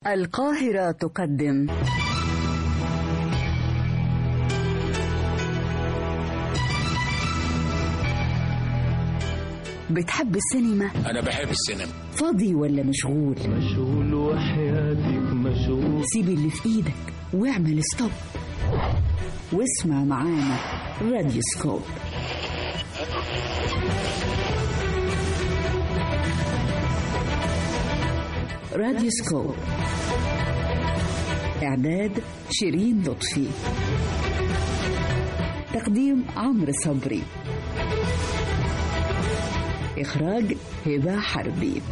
القاهرة تقدم بتحب السينما؟ أنا بحب السينما فاضي ولا مشغول؟ مشغول وحياتك مشغول سيب اللي في ايدك واعمل ستوب واسمع معانا راديو سكوب راديو سكوب إعداد شيرين لطفي تقديم عمرو صبري إخراج هبة حربي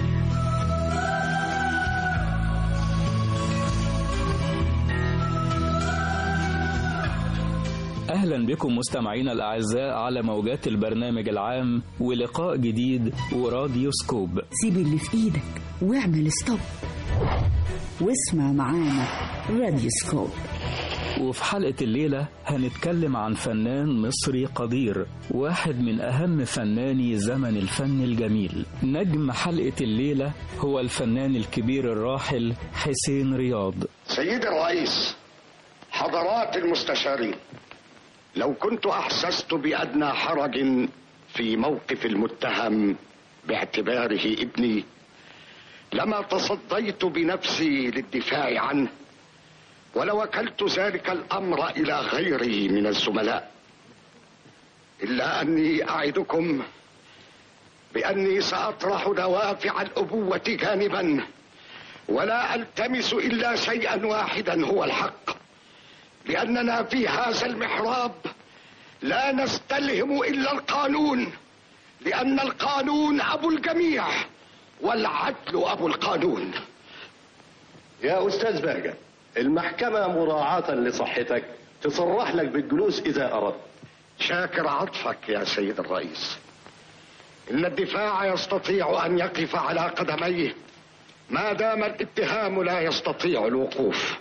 أهلا بكم مستمعينا الأعزاء على موجات البرنامج العام ولقاء جديد وراديو سكوب سيب اللي في ايدك واعمل ستوب واسمع معانا راديو سكوب وفي حلقة الليلة هنتكلم عن فنان مصري قدير واحد من أهم فناني زمن الفن الجميل نجم حلقة الليلة هو الفنان الكبير الراحل حسين رياض سيدي الرئيس حضرات المستشارين لو كنت احسست بادنى حرج في موقف المتهم باعتباره ابني لما تصديت بنفسي للدفاع عنه ولوكلت ذلك الامر الى غيري من الزملاء الا اني اعدكم باني ساطرح دوافع الابوه جانبا ولا التمس الا شيئا واحدا هو الحق لاننا في هذا المحراب لا نستلهم الا القانون لان القانون ابو الجميع والعدل ابو القانون يا أستاذ بهجة المحكمة مراعاة لصحتك تصرح لك بالجلوس إذا أردت شاكر عطفك يا سيد الرئيس ان الدفاع يستطيع ان يقف على قدميه ما دام الاتهام لا يستطيع الوقوف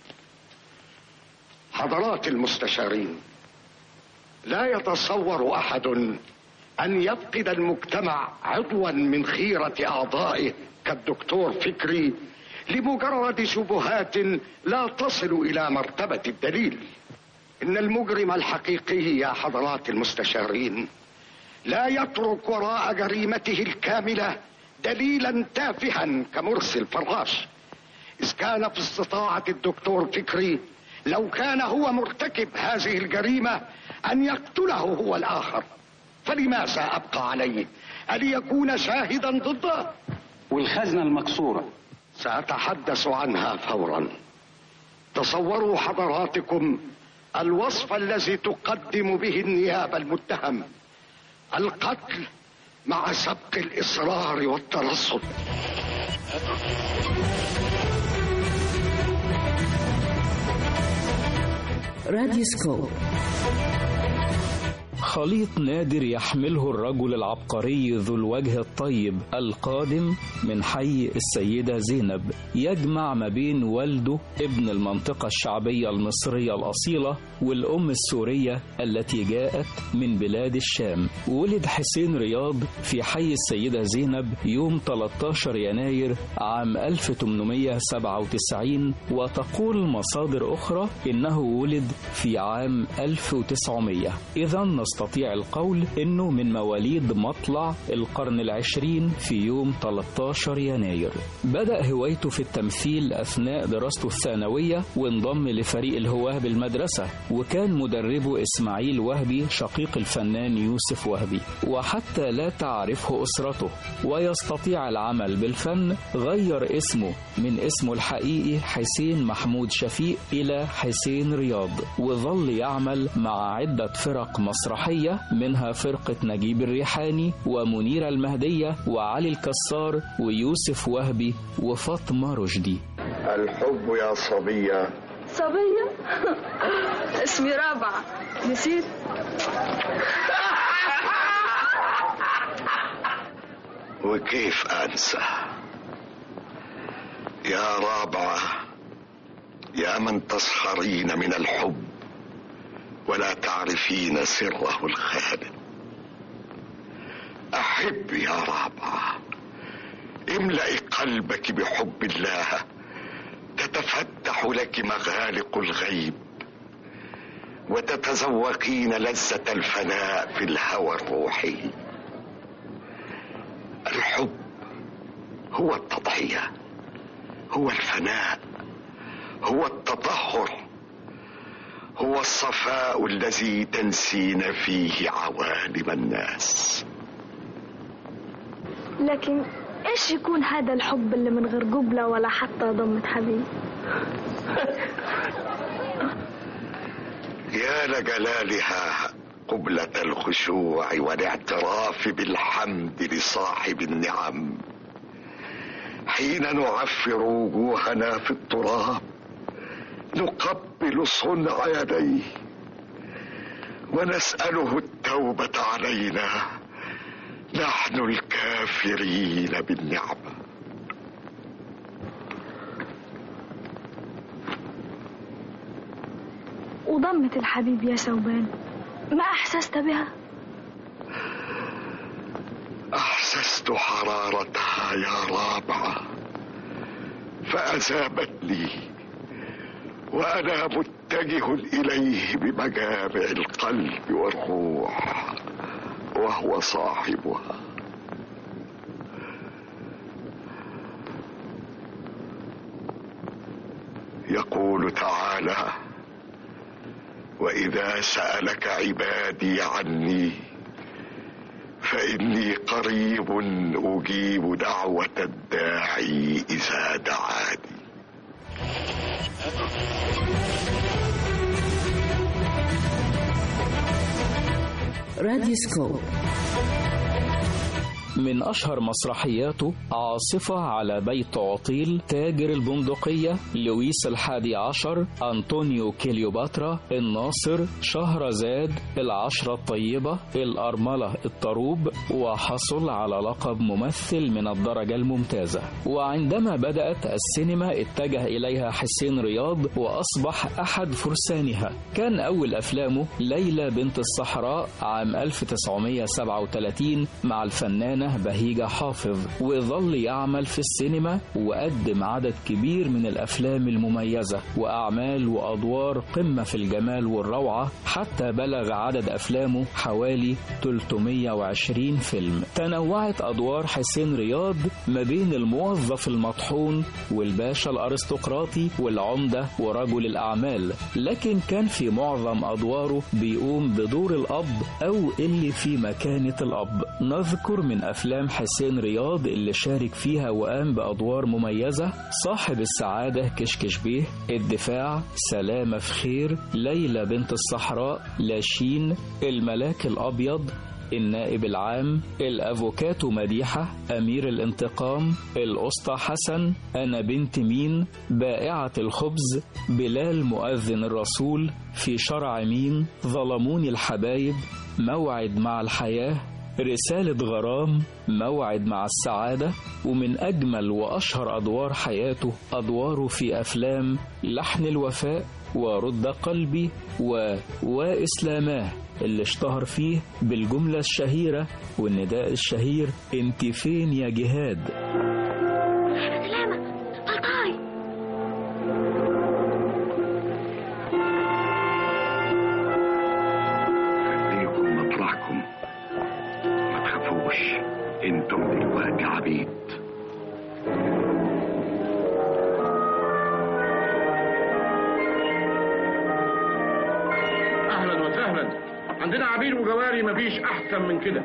حضرات المستشارين لا يتصور احد ان يفقد المجتمع عضوا من خيره اعضائه كالدكتور فكري لمجرد شبهات لا تصل الى مرتبه الدليل ان المجرم الحقيقي يا حضرات المستشارين لا يترك وراء جريمته الكامله دليلا تافها كمرسل فراش اذ كان في استطاعه الدكتور فكري لو كان هو مرتكب هذه الجريمه ان يقتله هو الاخر فلماذا ابقى عليه ان يكون شاهدا ضده والخزنة المكسورة ساتحدث عنها فورا تصوروا حضراتكم الوصف الذي تقدم به النيابه المتهم القتل مع سبق الاصرار والترصد راديو سكوب خليط نادر يحمله الرجل العبقري ذو الوجه الطيب القادم من حي السيدة زينب يجمع ما بين والده ابن المنطقة الشعبية المصرية الأصيلة والأم السورية التي جاءت من بلاد الشام ولد حسين رياض في حي السيدة زينب يوم 13 يناير عام 1897 وتقول مصادر أخرى إنه ولد في عام 1900 إذا نستطيع القول انه من مواليد مطلع القرن العشرين في يوم 13 يناير بدأ هوايته في التمثيل أثناء دراسته الثانوية وانضم لفريق الهواه بالمدرسة وكان مدربه إسماعيل وهبي شقيق الفنان يوسف وهبي وحتى لا تعرفه أسرته ويستطيع العمل بالفن غير اسمه من اسمه الحقيقي حسين محمود شفيق إلى حسين رياض وظل يعمل مع عدة فرق مسرحية منها فرقة نجيب الريحاني ومنيرة المهدية وعلي الكسار ويوسف وهبي وفاطمة رشدي الحب يا صبيه صبية اسمي رابعة نسيت وكيف انسى يا رابعه يا من تسخرين من الحب ولا تعرفين سره الخالد احب يا رابعه املئي قلبك بحب الله تنفتح لك مغالق الغيب وتتذوقين لذة الفناء في الهوى الروحي الحب هو التضحية هو الفناء هو التطهر هو الصفاء الذي تنسين فيه عوالم الناس لكن ايش يكون هذا الحب اللي من غير قبلة ولا حتى ضمة حبيب يا لجلالها قبلة الخشوع والاعتراف بالحمد لصاحب النعم حين نعفر وجوهنا في التراب نقبل صنع يديه ونسأله التوبة علينا نحن الكافرين بالنعمة وضمة الحبيب يا ثوبان ما أحسست بها أحسست حرارتها يا رابعة فأذابت لي وأنا متجه إليه بمجامع القلب والروح وهو صاحبها يقول تعالى واذا سالك عبادي عني فاني قريب اجيب دعوه الداعي اذا دعاني راديوسكوب من أشهر مسرحياته عاصفة على بيت عطيل تاجر البندقية لويس الحادي عشر أنطونيو كليوباترا الناصر شهرزاد العشرة الطيبة الأرملة الطروب وحصل على لقب ممثل من الدرجة الممتازة وعندما بدأت السينما اتجه إليها حسين رياض وأصبح أحد فرسانها كان أول أفلامه ليلى بنت الصحراء عام 1937 مع الفنانة بهيجة حافظ وظل يعمل في السينما وقدم عدد كبير من الأفلام المميزة وأعمال وأدوار قمة في الجمال والروعة حتى بلغ عدد أفلامه حوالي 320 فيلم تنوعت أدوار حسين رياض ما بين الموظف المطحون والباشا الأرستقراطي والعمدة ورجل الأعمال لكن كان في معظم أدواره بيقوم بدور الأب أو اللي في مكانة الأب نذكر من أفلام حسين رياض اللي شارك فيها وقام بأدوار مميزة صاحب السعادة كشكش بيه الدفاع سلامة في خير ليلى بنت الصحراء لاشين الملاك الأبيض النائب العام الأفوكاتو مديحة أمير الانتقام الأسطى حسن أنا بنت مين بائعة الخبز بلال مؤذن الرسول في شرع مين ظلموني الحبايب موعد مع الحياة رسالة غرام موعد مع السعادة ومن أجمل وأشهر أدوار حياته أدواره في أفلام لحن الوفاء ورد قلبي و... وإسلاماه اللي اشتهر فيه بالجملة الشهيرة والنداء الشهير انت فين يا جهاد سلامة طلطاي خليكم مطرحكم ما تخافوش انتم دلوقتي عبيد اهلا وسهلا عندنا عبيد وجواري مفيش احسن من كده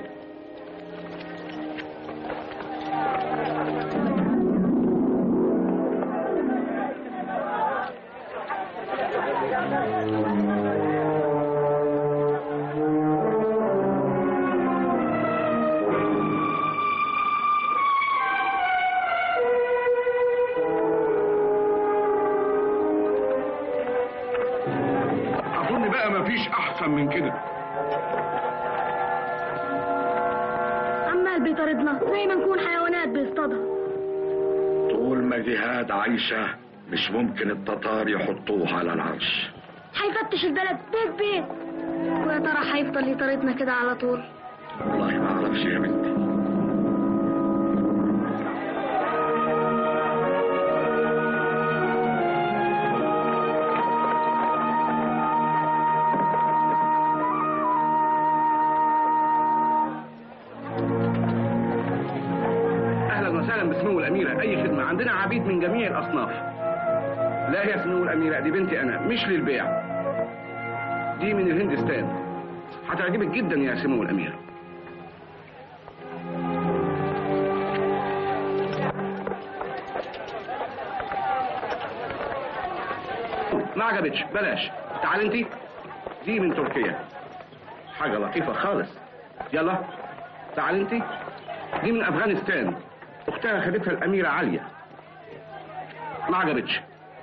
اظن بقى مفيش احسن من كده عمال بيطاردنا زي ما نكون حيوانات بيصطادها طول ما جهاد عايشة مش ممكن التتار يحطوه على العرش هيفتش البلد بيت بيت ويا ترى هيفضل يطاردنا كده على طول والله ما اعرفش يا بنتي عبيد من جميع الأصناف لا يا سمو الأميرة دي بنتي أنا مش للبيع دي من الهندستان هتعجبك جدا يا سمو الأميرة ما عجبتش بلاش تعال انت دي من تركيا حاجة لطيفة خالص يلا تعال انت دي من افغانستان اختها خدتها الاميرة عالية ما عجبتش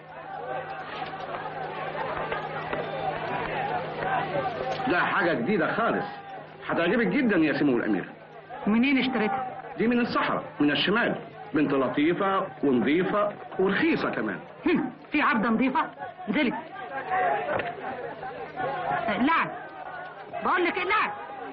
ده حاجة جديدة خالص هتعجبك جدا يا سمو الأمير منين اشتريتها؟ دي من الصحراء من الشمال بنت لطيفة ونظيفة ورخيصة كمان هم، في عبدة نظيفة نزلت اقلعي بقول لك اقلعي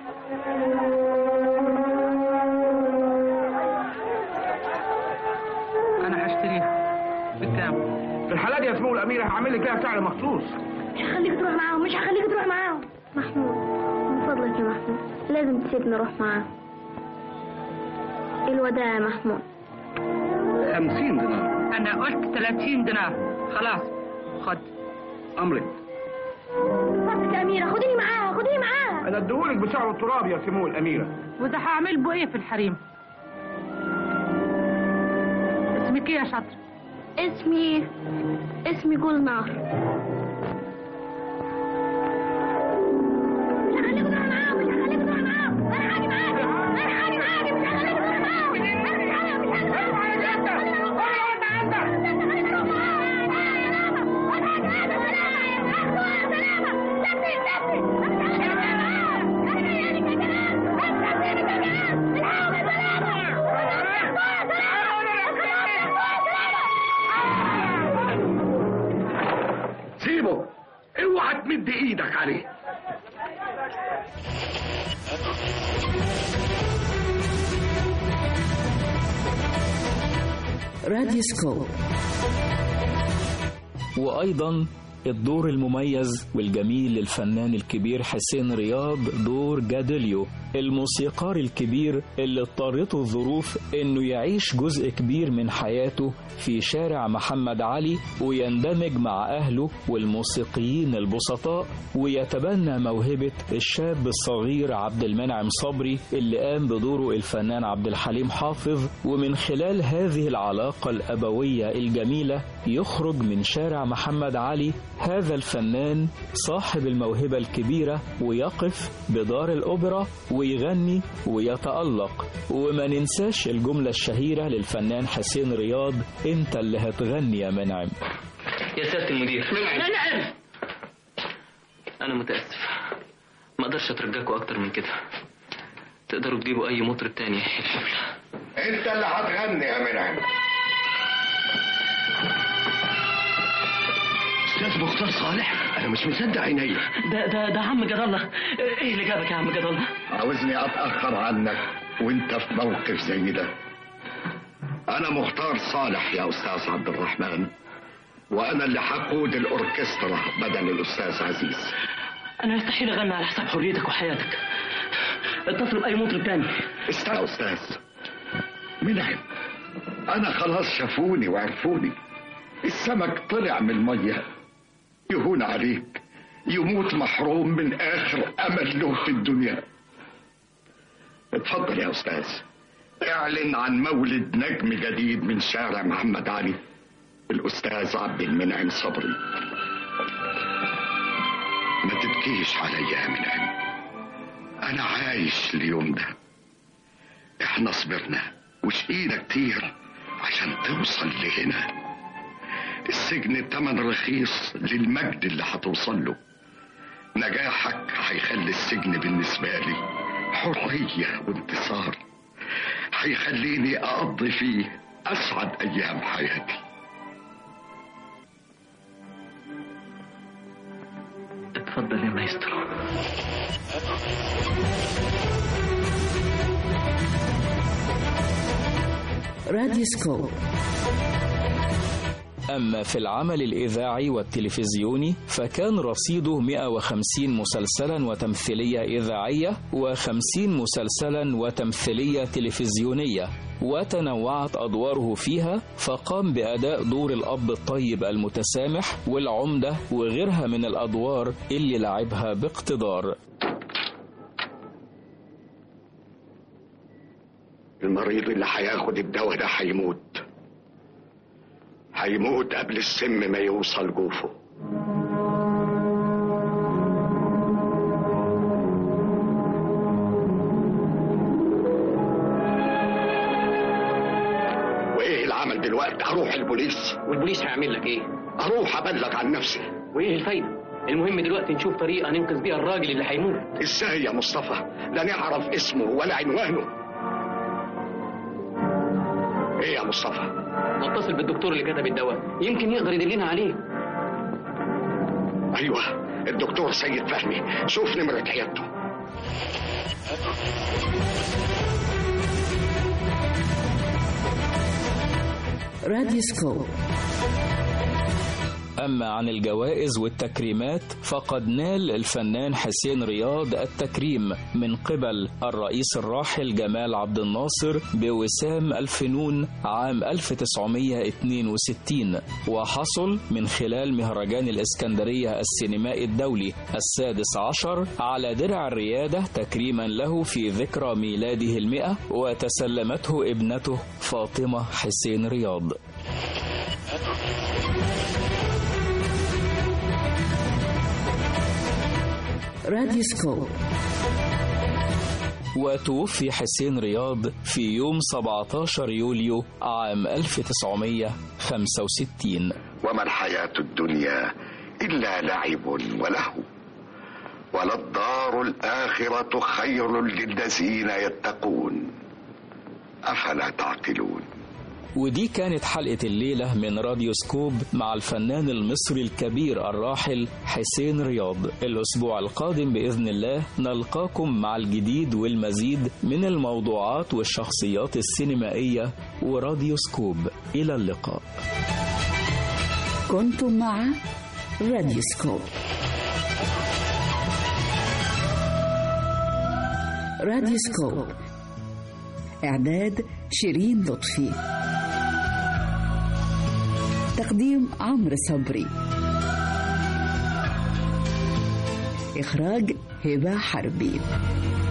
انا هشتريها بكام؟ في الحالة دي يا سمو الأمير هعمل لك فيها سعر مخصوص مش هخليك تروح معاهم مش هخليك تروح معاهم محمود من فضلك يا محمود لازم تسيبني اروح معاهم الوداع يا محمود خمسين دينار انا قلت 30 دينار خلاص خد أمرك فضلك يا أميرة خديني معاها خديني معاها أنا اديهولك بسعر التراب يا سمو الأميرة وده هعمل بو ايه في الحريم؟ اسمك ايه يا شاطر؟ اسمي اسمي جول نار مش هخليك تروح معاهم مش هخليك تروح معاهم انا هاجي معاك انا هاجي معاك مش هخليك تروح معاهم انا مش هخليك مش هخليك سيبه اوعى تمد ايدك عليه راديوسكوب وأيضا الدور المميز والجميل للفنان الكبير حسين رياض دور جادليو الموسيقار الكبير اللي اضطرته الظروف انه يعيش جزء كبير من حياته في شارع محمد علي ويندمج مع اهله والموسيقيين البسطاء ويتبنى موهبة الشاب الصغير عبد المنعم صبري اللي قام بدوره الفنان عبد الحليم حافظ ومن خلال هذه العلاقة الأبوية الجميلة يخرج من شارع محمد علي هذا الفنان صاحب الموهبة الكبيرة ويقف بدار الأوبرا ويغني ويتألق وما ننساش الجملة الشهيرة للفنان حسين رياض انت اللي هتغني يا منعم يا سيادة المدير نعم أنا متأسف ما أقدرش أترجاكوا أكتر من كده تقدروا تجيبوا أي مطرب تاني الحفلة انت اللي هتغني يا منعم استاذ مختار صالح انا مش مصدق عينيا ده ده ده عم جد الله إيه اللي جابك يا عم جد الله عاوزني اتاخر عنك وانت في موقف زي ده انا مختار صالح يا استاذ عبد الرحمن وانا اللي هقود الاوركسترا بدل الاستاذ عزيز أنا يستحيل أغني على حساب حريتك وحياتك اتصل بأي مطرب تاني استنى يا استاذ منعم انا خلاص شافوني وعرفوني السمك طلع من الميه يهون عليك يموت محروم من اخر امل له في الدنيا اتفضل يا استاذ اعلن عن مولد نجم جديد من شارع محمد علي الاستاذ عبد المنعم صبري ما تبكيش عليا يا منعم انا عايش اليوم ده احنا صبرنا وشقينا كتير عشان توصل لهنا السجن تمن رخيص للمجد اللي هتوصل له نجاحك هيخلي السجن بالنسبة لي حرية وانتصار هيخليني أقضي فيه أسعد أيام حياتي اتفضل يا مايسترو راديوسكوب أما في العمل الإذاعي والتلفزيوني فكان رصيده 150 مسلسلا وتمثيلية إذاعية و50 مسلسلا وتمثيلية تلفزيونية وتنوعت أدواره فيها فقام بأداء دور الأب الطيب المتسامح والعمدة وغيرها من الأدوار اللي لعبها باقتدار المريض اللي هياخد الدواء ده هيموت هيموت قبل السم ما يوصل جوفه وايه العمل دلوقتي اروح البوليس والبوليس هيعمل لك ايه؟ اروح ابلغ عن نفسي وايه الفايده؟ المهم دلوقتي نشوف طريقه ننقذ بيها الراجل اللي هيموت ازاي يا مصطفى لا نعرف اسمه ولا عنوانه ايه يا مصطفى نتصل بالدكتور اللي كتب الدواء يمكن يقدر يدلنا عليه ايوه الدكتور سيد فهمي شوف نمرة عيادته راديوسكوب أما عن الجوائز والتكريمات فقد نال الفنان حسين رياض التكريم من قبل الرئيس الراحل جمال عبد الناصر بوسام الفنون عام 1962 وحصل من خلال مهرجان الإسكندرية السينمائي الدولي السادس عشر على درع الريادة تكريما له في ذكرى ميلاده المئة وتسلمته ابنته فاطمة حسين رياض راديوسكوب وتوفي حسين رياض في يوم 17 يوليو عام 1965 وما الحياة الدنيا إلا لعب ولهو وللدار الآخرة خير للذين يتقون أفلا تعقلون ودي كانت حلقة الليلة من راديو سكوب مع الفنان المصري الكبير الراحل حسين رياض الأسبوع القادم بإذن الله نلقاكم مع الجديد والمزيد من الموضوعات والشخصيات السينمائية وراديو سكوب إلى اللقاء كنتم مع راديوسكوب راديوسكوب إعداد شيرين لطفي تقديم عمرو صبري إخراج هبة حربي